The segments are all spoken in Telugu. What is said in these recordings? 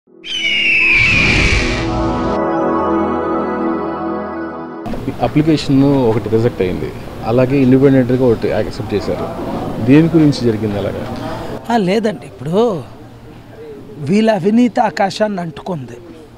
అప్లికేషన్ ఒకటి రిజెక్ట్ అయింది అలాగే ఇండిపెండెంట్గా ఒకటి యాక్సెప్ట్ చేశారు దేని గురించి జరిగింది అలాగా ఆ, లేదండి ఇప్పుడు వీళ్ళ అవినీతి ఆకాశాన్ని అంటుకుంది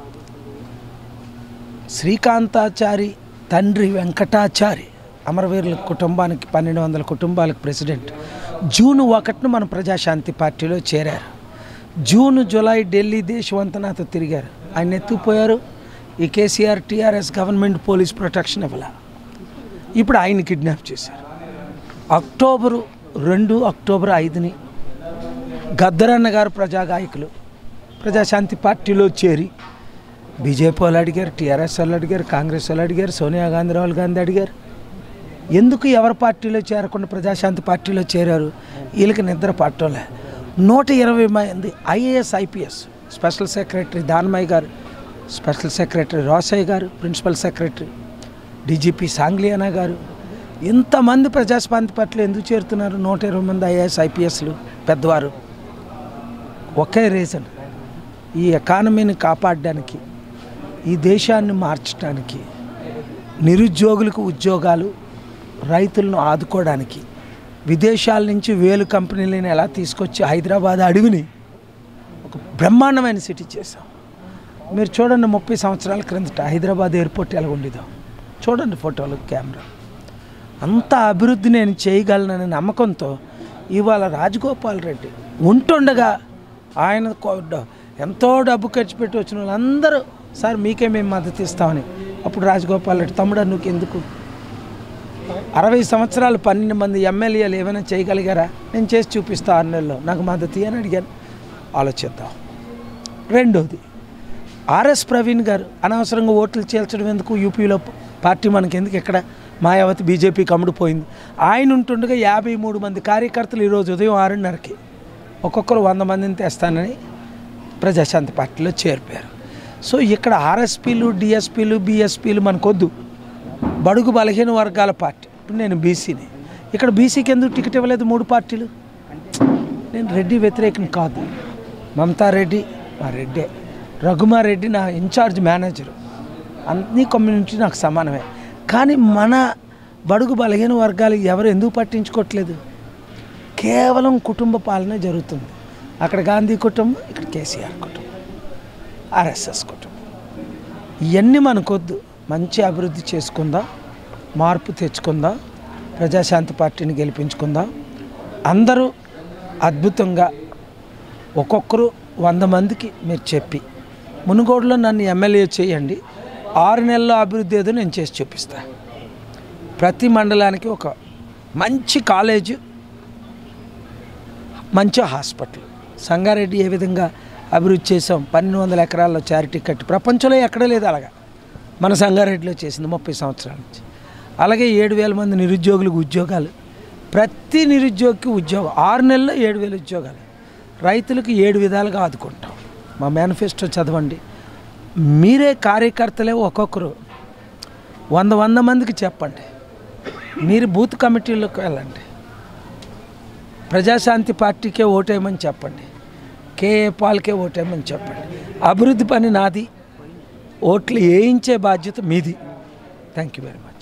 శ్రీకాంతాచారి తండ్రి వెంకటాచారి అమరవీరుల కుటుంబానికి పన్నెండు వందల కుటుంబాలకు ప్రెసిడెంట్ జూన్ ఒకటిన మన ప్రజాశాంతి పార్టీలో చేరారు జూన్ జూలై ఢిల్లీ దేశవంతనాతో తిరిగారు ఆయన ఎత్తుకుపోయారు ఈ KCR TRS government police protection ఇవ్వాల ఇప్పుడు ఆయన కిడ్నాప్ చేశారు అక్టోబరు రెండు అక్టోబర్ ఐదుని గద్దరన్న గారు ప్రజాగాయకులు ప్రజాశాంతి పార్టీలో చేరి బీజేపీ వాళ్ళు అడిగారు టీఆర్ఎస్ వాళ్ళు అడిగారు కాంగ్రెస్ వాళ్ళు అడిగారు సోనియా గాంధీ రాహుల్ గాంధీ అడిగారు ఎందుకు ఎవరి పార్టీలో చేరకుండా ప్రజాశాంతి పార్టీలో చేరారు వీళ్ళకి నిద్ర పట్టలే నూట ఇరవై మంది IAS IPS special secretary Danamayya గారు స్పెషల్ సెక్రటరీ రోసయ్య గారు ప్రిన్సిపల్ సెక్రటరీ డీజీపీ సాంగ్లియానా గారు ఇంతమంది ప్రజాశాంతి పార్టీలో ఎందుకు చేరుతున్నారు నూట ఇరవై మంది ఐఏఎస్ ఐపీఎస్లు పెద్దవారు ఒకే రీజన్ ఈ ఎకానమీని కాపాడడానికి ఈ దేశాన్ని మార్చడానికి నిరుద్యోగులకు ఉద్యోగాలు రైతులను ఆదుకోవడానికి విదేశాల నుంచి వేలు కంపెనీలను ఎలా తీసుకొచ్చి హైదరాబాద్ అడవిని ఒక బ్రహ్మాండమైన సిటీ చేశాం మీరు చూడండి ముప్పై సంవత్సరాల క్రిందట హైదరాబాద్ ఎయిర్పోర్ట్ ఎలా ఉండేదో చూడండి ఫోటోలు కెమెరా అంత అభివృద్ధి నేను చేయగలననే నమ్మకంతో ఇవాళ రాజగోపాల్ రెడ్డి ఉంటుండగా ఆయన కో- డ- ఎంతో డబ్బు ఖర్చు పెట్టి వచ్చిన వాళ్ళందరూ సార్ మీకే మేము మద్దతు ఇస్తామని అప్పుడు రాజగోపాల్ రెడ్డి తమ్ముడు నువ్వు ఎందుకు అరవై సంవత్సరాలు పన్నెండు మంది ఎమ్మెల్యేలు ఏమైనా చేయగలిగారా నేను చేసి చూపిస్తా ఆరు నెలల్లో నాకు మద్దతు అని అడిగాను ఆలోచిద్దాం రెండోది ఆర్ఎస్ ప్రవీణ్ గారు అనవసరంగా ఓట్లు చేల్చడం ఎందుకు యూపీలో పార్టీ మనకి ఎందుకు ఎక్కడ మాయావతి బీజేపీకి అమ్ముడుపోయింది ఆయన ఉంటుండగా యాభై మూడు మంది కార్యకర్తలు ఈరోజు ఉదయం ఆరున్నరకి ఒక్కొక్కరు వంద మందిని తెస్తానని ప్రజాశాంతి పార్టీలో చేరిపోయారు సో ఇక్కడ ఆర్ఎస్పీలు డిఎస్పీలు బీఎస్పీలు మనకొద్దు బడుగు బలహీన వర్గాల పార్టీ ఇప్పుడు నేను బీసీని ఇక్కడ బీసీకి ఎందుకు టికెట్ ఇవ్వలేదు మూడు పార్టీలు నేను రెడ్డి వ్యతిరేకం కాదు మమతా రెడ్డి మా రెడ్డే రఘుమారెడ్డి నా ఇన్ఛార్జ్ మేనేజరు అన్ని కమ్యూనిటీ నాకు సమానమే కానీ మన బడుగు బలహీన వర్గాలు ఎవరు ఎందుకు పట్టించుకోవట్లేదు కేవలం కుటుంబ పాలన జరుగుతుంది అక్కడ గాంధీ కుటుంబం ఇక్కడ కేసీఆర్ కుటుంబం ఆర్ఎస్ఎస్ కుటుంబం ఇవన్నీ మనకొద్దు మంచి అభివృద్ధి చేసుకుందాం మార్పు తెచ్చుకుందాం ప్రజాశాంతి పార్టీని గెలిపించుకుందాం అందరూ అద్భుతంగా ఒక్కొక్కరు వంద మందికి మీరు చెప్పి మునుగోడులో నన్ను ఎమ్మెల్యే చేయండి ఆరు నెలల్లో అభివృద్ధి ఏదో నేను చేసి చూపిస్తా ప్రతి మండలానికి ఒక మంచి కాలేజు మంచి హాస్పిటల్ సంగారెడ్డి ఏ విధంగా అభివృద్ధి చేసాం పన్నెండు వందల ఎకరాల్లో చారిటీ కట్టి ప్రపంచంలో ఎక్కడ లేదు అలాగా మన సంగారెడ్డిలో చేసింది ముప్పై సంవత్సరాల నుంచి అలాగే ఏడు వేల మంది నిరుద్యోగులకు ఉద్యోగాలు ప్రతి నిరుద్యోగికి ఉద్యోగం ఆరు నెలల్లో ఏడు వేల ఉద్యోగాలు రైతులకు ఏడు విధాలుగా ఆదుకుంటాం మా మేనిఫెస్టో చదవండి మీరే కార్యకర్తలే ఒక్కొక్కరు వంద వంద మందికి చెప్పండి మీరు బూత్ కమిటీలోకి వెళ్ళండి ప్రజాశాంతి పార్టీకే ఓటేయమని చెప్పండి కేఏ పాల్కే ఓటేయమని చెప్పండి అభివృద్ధి పని నాది ఓట్లు వేయించే బాధ్యత మీది థ్యాంక్ యూ వెరీ మచ్